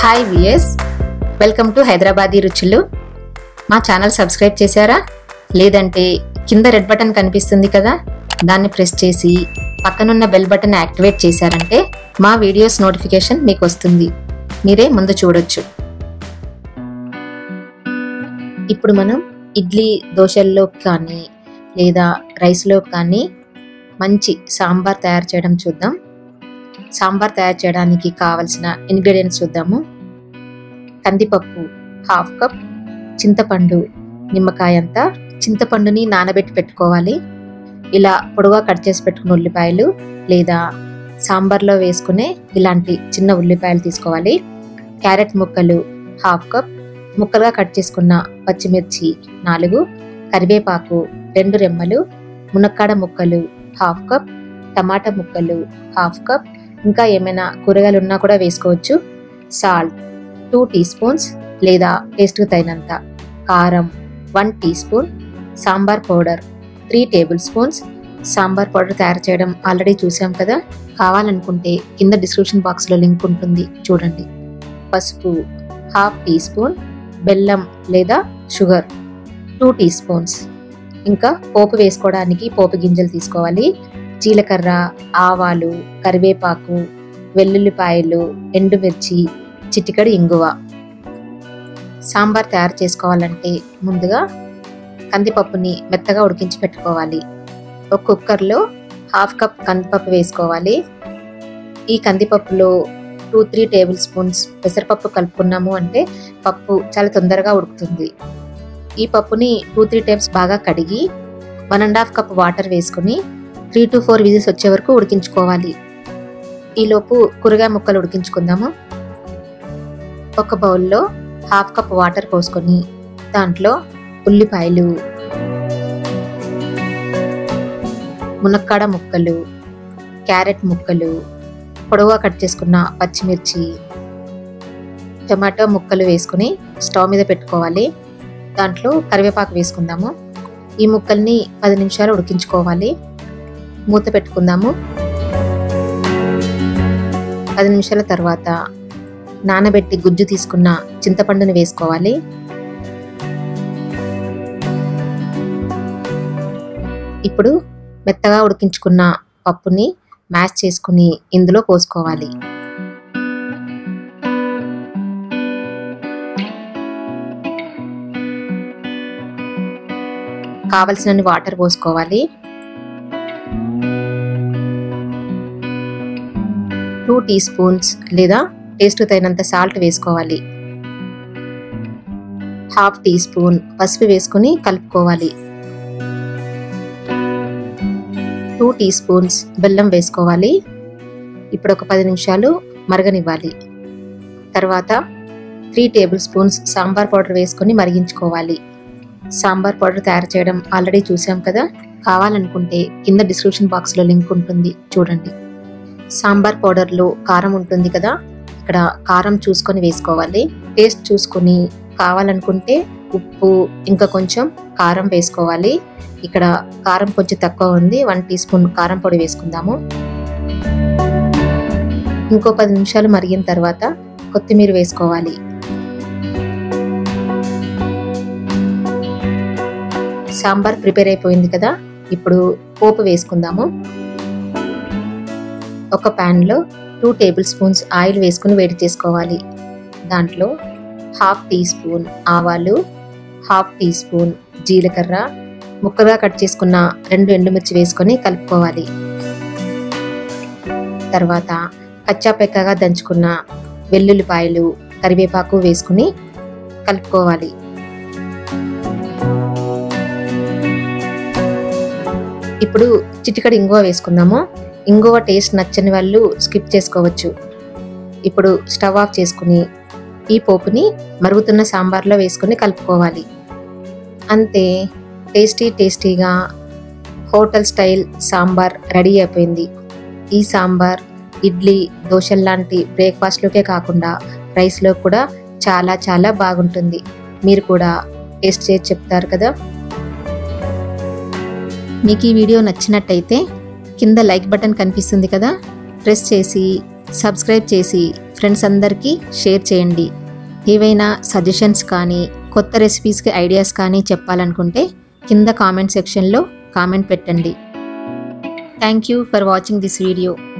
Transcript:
hi VS welcome to Hyderabadi రుచులు మా channel subscribe చేశారా లేదంటే కింద రెడ్ బటన్ కనిపిస్తుంది కదా దాన్ని ప్రెస్ చేసి పక్కనున్న బెల్ బటన్ యాక్టివేట్ చేశారంటే మా వీడియోస్ నోటిఫికేషన్ మీకు వస్తుంది మీరే ముందు చూడొచ్చు ఇప్పుడు మనం ఇడ్లీ దోశల్లో కానీ లేదా రైస్లో కానీ మంచి సాంబార్ తయారు చేయడం చూద్దాం సాంబార్ తయారు చేయడానికి కావలసిన ఇంగ్రీడియంట్స్ చూద్దాము కందిపప్పు హాఫ్ కప్ చింతపండు నిమ్మకాయ అంతా చింతపండుని నానబెట్టి పెట్టుకోవాలి ఇలా పొడవుగా కట్ చేసి పెట్టుకున్న ఉల్లిపాయలు లేదా సాంబార్లో వేసుకునే ఇలాంటి చిన్న ఉల్లిపాయలు తీసుకోవాలి క్యారెట్ ముక్కలు హాఫ్ కప్ ముక్కలుగా కట్ చేసుకున్న పచ్చిమిర్చి నాలుగు కరివేపాకు రెండు రెమ్మలు మునక్కాడ ముక్కలు హాఫ్ కప్ టమాటా ముక్కలు హాఫ్ కప్ ఇంకా ఏమైనా కూరగాయలు ఉన్నా కూడా వేసుకోవచ్చు సాల్ట్ టూ టీ స్పూన్స్ లేదా టేస్ట్కి తగినంత కారం one teaspoon sambar powder three tablespoons sambar powder తయారు చేయడం ఆల్రెడీ చూసాం కదా కావాలనుకుంటే కింద డిస్క్రిప్షన్ బాక్స్లో లింక్ ఉంటుంది చూడండి పసుపు హాఫ్ టీ స్పూన్ బెల్లం లేదా షుగర్ టూ టీ స్పూన్స్ ఇంకా పోపు వేసుకోవడానికి పోపు గింజలు తీసుకోవాలి జీలకర్ర ఆవాలు కరివేపాకు వెల్లుల్లిపాయలు ఎండుమిర్చి చిటికడి ఇంగువ సాంబార్ తయారు చేసుకోవాలంటే ముందుగా కందిపప్పుని మెత్తగా ఉడికించి పెట్టుకోవాలి ఒక కుక్కర్లో హాఫ్ కప్ కందిపప్పు వేసుకోవాలి ఈ కందిపప్పులో టూ త్రీ టేబుల్ స్పూన్స్ పెసరపప్పు కలుపుకున్నాము అంటే పప్పు చాలా తొందరగా ఉడుకుతుంది ఈ పప్పుని టూ త్రీ టైమ్స్ బాగా కడిగి one and half cup water వేసుకుని త్రీ టు ఫోర్ విజిల్స్ వచ్చే వరకు ఉడికించుకోవాలి ఈలోపు కూరగాయ ముక్కలు ఉడికించుకుందాము ఒక బౌల్లో హాఫ్ కప్ వాటర్ పోసుకొని దాంట్లో ఉల్లిపాయలు మునక్కాడ ముక్కలు క్యారెట్ ముక్కలు పొడవుగా కట్ చేసుకున్న పచ్చిమిర్చి టమాటో ముక్కలు వేసుకుని స్టవ్ మీద పెట్టుకోవాలి దాంట్లో కరివేపాకు వేసుకుందాము ఈ ముక్కల్ని పది నిమిషాలు ఉడికించుకోవాలి మూత పెట్టుకుందాము పది నిమిషాల తర్వాత నానబెట్టి గుజ్జు తీసుకున్న చింతపండుని వేసుకోవాలి ఇప్పుడు మెత్తగా ఉడికించుకున్న పప్పుని మ్యాష్ చేసుకుని ఇందులో పోసుకోవాలి కావలసినన్ని వాటర్ పోసుకోవాలి టూ టీ స్పూన్స్ లేదా టేస్ట్ తగినంత సాల్ట్ వేసుకోవాలి హాఫ్ టీ స్పూన్ పసుపు వేసుకుని కలుపుకోవాలి టూ టీ స్పూన్స్ బెల్లం వేసుకోవాలి ఇప్పుడు ఒక పది నిమిషాలు మరగనివ్వాలి తర్వాత three tablespoons sambar powder వేసుకొని మరిగించుకోవాలి సాంబార్ పౌడర్ తయారు చేయడం ఆల్రెడీ చూసాం కదా కావాలనుకుంటే కింద డిస్క్రిప్షన్ బాక్స్లో లింక్ ఉంటుంది చూడండి సాంబార్ పౌడర్లో కారం ఉంటుంది కదా ఇక్కడ కారం చూసుకొని వేసుకోవాలి టేస్ట్ చూసుకొని కావాలనుకుంటే ఉప్పు ఇంకా కొంచెం కారం వేసుకోవాలి ఇక్కడ కారం కొంచెం తక్కువ ఉంది వన్ టీ స్పూన్ కారం పొడి వేసుకుందాము ఇంకో పది నిమిషాలు మరిగిన తర్వాత కొత్తిమీర వేసుకోవాలి సాంబార్ ప్రిపేర్ అయిపోయింది కదా ఇప్పుడు పోపు వేసుకుందాము ఒక ప్యాన్లో టూ టేబుల్ స్పూన్స్ ఆయిల్ వేసుకుని వేడి చేసుకోవాలి దాంట్లో హాఫ్ టీ స్పూన్ ఆవాలు హాఫ్ టీ స్పూన్ జీలకర్ర ముక్కగా కట్ చేసుకున్న రెండు ఎండుమిర్చి వేసుకొని కలుపుకోవాలి తర్వాత కచ్చాపెక్కగా దంచుకున్న వెల్లుల్లిపాయలు కరివేపాకు వేసుకుని కలుపుకోవాలి ఇప్పుడు చిటికడి ఇంగువ వేసుకుందాము ఇంగువ టేస్ట్ నచ్చని వాళ్ళు స్కిప్ చేసుకోవచ్చు ఇప్పుడు స్టవ్ ఆఫ్ చేసుకుని ఈ పోపుని మరుగుతున్న సాంబార్లో వేసుకుని కలుపుకోవాలి అంతే టేస్టీ టేస్టీగా హోటల్ స్టైల్ సాంబార్ రెడీ అయిపోయింది ఈ సాంబార్ ఇడ్లీ దోశల్లాంటి బ్రేక్ఫాస్ట్లోకే కాకుండా రైస్లో కూడా చాలా చాలా బాగుంటుంది మీరు కూడా టేస్ట్ చేసి చెప్తారు కదా మీకు ఈ వీడియో నచ్చినట్టయితే కింద లైక్ బటన్ కనిపిస్తుంది కదా ప్రెస్ చేసి సబ్స్క్రైబ్ చేసి ఫ్రెండ్స్ అందరికీ షేర్ చేయండి ఏవైనా సజెషన్స్ కానీ కొత్త రెసిపీస్కి ఐడియాస్ కానీ చెప్పాలనుకుంటే కింద కామెంట్ సెక్షన్లో కామెంట్ పెట్టండి thank you for watching this video